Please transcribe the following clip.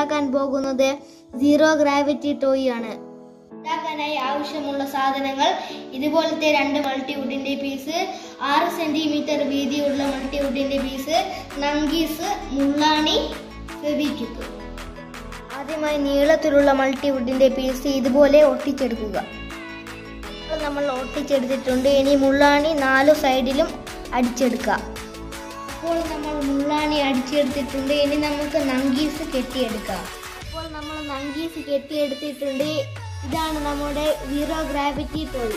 ഉണ്ടാക്കാൻ പോകുന്നത് zero gravity toy ആണ് ഉണ്ടാക്കാനായി ആവശ്യമുള്ള സാധനങ്ങൾ ഇതുപോലത്തെ രണ്ട് മൾട്ടിവുഡിന്റെ പീസ് ആറ് സെന്റിമീറ്റർ വീതിയുള്ള മൾട്ടിവുഡിന്റെ പീസ് നങ്കീസ് മുള്ളാണി ഫെവിക്വിക്ക് ആദ്യമായി നീളത്തിലുള്ള മൾട്ടിവുഡിന്റെ പീസ് ഇതുപോലെ ഒട്ടിച്ചെടുക്കുക ഇപ്പോൾ നമ്മൾ ഒട്ടിച്ചെടുത്തിട്ടുണ്ട് ഇനി മുള്ളാണി നാലു സൈഡിലും അടിച്ചെടുക്കുക ഇപ്പോൾ നമ്മൾ മുള്ളാണി അടിച്ചെടുത്തിട്ടുണ്ട് ഇനി നമുക്ക് നങ്കീസ് കെട്ടിയെടുക്കാം ഇപ്പോൾ നമ്മൾ നങ്കീസ് കെട്ടിയെടുത്തിട്ടുണ്ട് ഇതാണ് നമ്മുടെ സീറോ ഗ്രാവിറ്റി ടോയ്